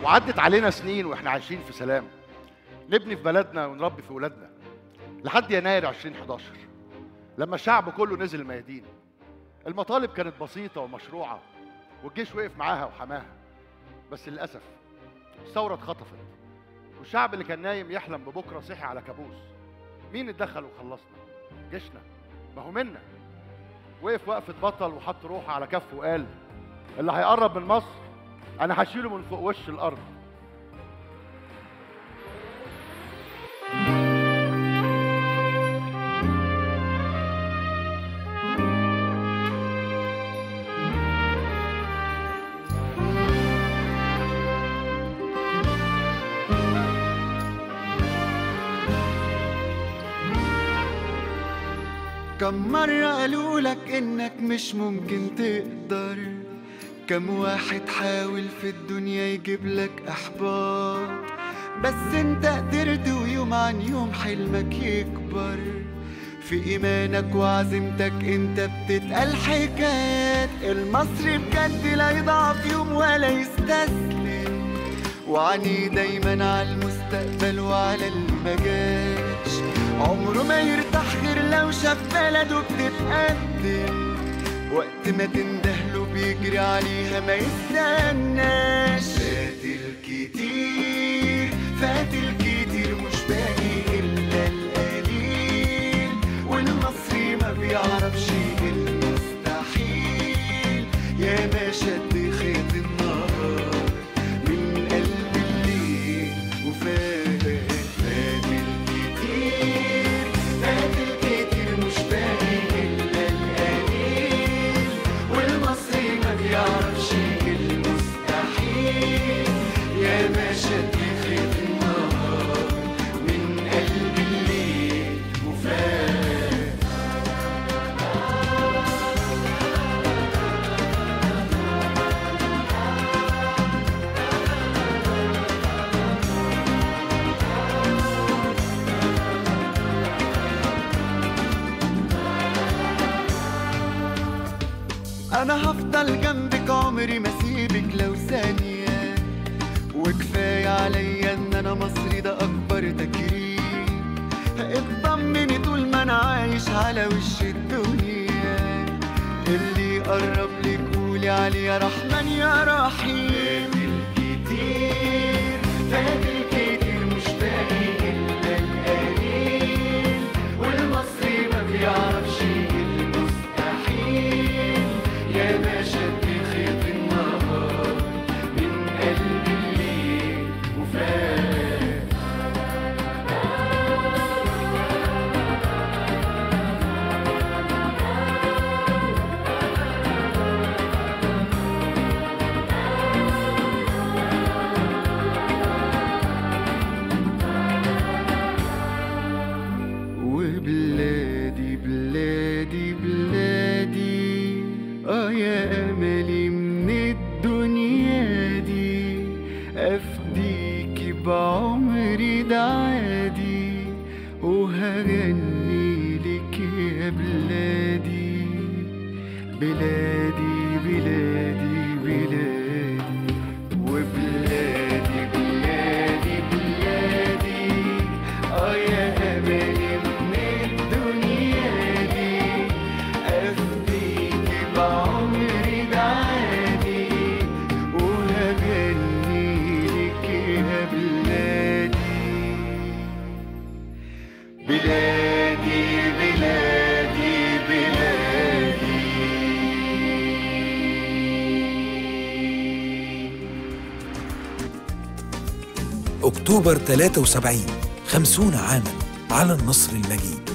وعدت علينا سنين واحنا عايشين في سلام نبني في بلدنا ونربي في ولادنا لحد يناير 2011 لما الشعب كله نزل الميادين المطالب كانت بسيطة ومشروعة والجيش وقف معاها وحماها بس للأسف الثورة اتخطفت والشعب اللي كان نايم يحلم ببكرة صحي على كابوس مين اتدخل وخلصنا؟ جيشنا ما هو منا وقف وقفة بطل وحط روحه على كفه وقال اللي هيقرب من مصر أنا هشيله من فوق وش الأرض كم مرة قالوا لك إنك مش ممكن تقدر كم واحد حاول في الدنيا يجيب لك إحباط بس انت قدرت ويوم عن يوم حلمك يكبر في إيمانك وعزيمتك انت بتتقال حكايات المصري بجد لا يضعف يوم ولا يستسلم وعني دايما على المستقبل وعلى اللي مجاش عمره ما يرتاح غير لو شاف بلده بتتقدم وقت ما تندهله بيجري عليها ما يستناش فات الكتير فات الكتير مش باقي الا القليل والمصري ما بيعرفش المستحيل يا ما شد خيط النهار من قلب الليل وفات فات الكتير فات الكتير مش باقي الا القليل والمصري ما بيعرفش المستحيل يا ما شد خيط النهار من قلب الليل وفات انا هفضل جنبك عمري ما سيبك لو ثانية وكفاية عليا ان انا مصري ده اكبر تكريم اطمني طول ما انا عايش على وش الدنيا اللي يقرب لك قولي عليه يا رحمن يا رحيم الكتير فات الكتير مش باقي الا القليل والمصري ما بيعرفش المستحيل يا ما شد خيط النهار من قلب الليل وفات وبلادي بلادي بلادي اه يا املي من الدنيا دي افديكي بعمري ده عادي وهغني لك يا بلادي بلادي بلادي بلادي وبلادي بلادي بلادي اه يا املي من الدنيا دي افديكي بعمري ده عادي وهغني لك يا بلادي بلادي بلادي بلادي أكتوبر 73 خمسون عاما على النصر المجيد